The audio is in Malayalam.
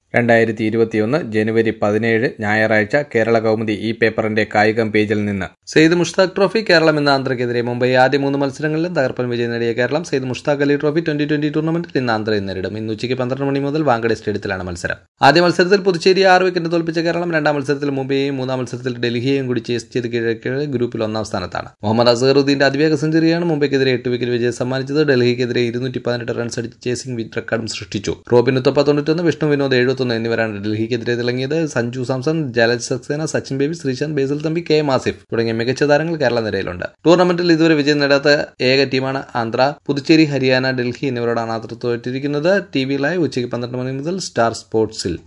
രണ്ടായിരത്തി ഇരുപത്തിയൊന്ന് ജനുവരി പതിനേഴ് ഞായറാഴ്ച കേരള കൗമുദി ഈ പേപ്പറിന്റെ കായികം പേജിൽ നിന്ന് സെയ്ദ് മുഷ്താഖ് ട്രോഫി കേരളം ഇന്ന് ആന്ധ്രയ്ക്കെതിരെ മുംബൈ ആദ്യ മൂന്ന് മത്സരങ്ങളിലും തകർപ്പൻ വിജയം നേടിയ Keralam Syed Mushtaq Ali trophy twenty twenty ടൂർണമെന്റിൽ ഇന്ന് ആന്ധ്രയെ നേരിടും ഇന്ന് ഉച്ചയ്ക്ക് പന്ത്രണ്ട് മണി മുതൽ വാങ്കഡെ സ്റ്റേഡിയത്തിലാണ് മത്സരം ആദ്യ മത്സരത്തിൽ പുതുച്ചേരി ആറ് വിക്കറ്റ് തോൽപ്പിച്ച കേരളം രണ്ടാം മത്സരത്തിൽ മുംബൈയെയും മൂന്നാം മത്സരത്തിൽ ഡൽഹിയെയും കൂടി ചേസ് ചെയ്ത് കീഴടക്കിയ ഗ്രൂപ്പിൽ ഒന്നാം സ്ഥാനത്താണ് മുഹമ്മദ് അസറുദ്ദീന്റെ അതിവേഗ സെഞ്ചുറിയാണ് മുംബൈക്കെതിരെ എട്ട് വിക്കറ്റ് വിജയം സമ്മാനിച്ചത് ഡൽഹിക്കെതിരെ ഇരുന്നൂറ്റി പതിനെട്ട് റൺസ് അടിച്ച് ചേസിംഗ് വിറ്റ് റെക്കോർഡും സൃഷ്ടിച്ചു റോബിൻ ഉത്തപ്പ തൊണ്ണൂറ്റൊന്ന് വിഷ്ണു വിനോദ് എഴുപത്തൊന്ന് എന്നിവരാണ് ഡൽഹിക്കെതിരെ തിളങ്ങിയത് സഞ്ജു സാംസൺ ജലജ് സക്സേന സച്ചിൻ ബേബി ശ്രീശാന്ത് ബേസിൽ തമ്പി കെ എം ആസിഫ് തുടങ്ങിയ മികച്ച താരങ്ങൾ കേരള നിരയിലുണ്ട് ടൂർണമെന്റിൽ ഇതുവരെ വിജയം നേടാത്ത ഏക ടീമാണ് ആന്ധ്ര പുതുച്ചേരി ഹരിയാന ഡൽഹി എന്നിവരോടാണ് ആന്ധ്ര തോറ്റിരിക്കുന്നത് ടി വി ലൈവ് ഉച്ചയ്ക്ക് പന്ത്രണ്ട് മണി മുതൽ സ്റ്റാർ സ്പോർട്സിൽ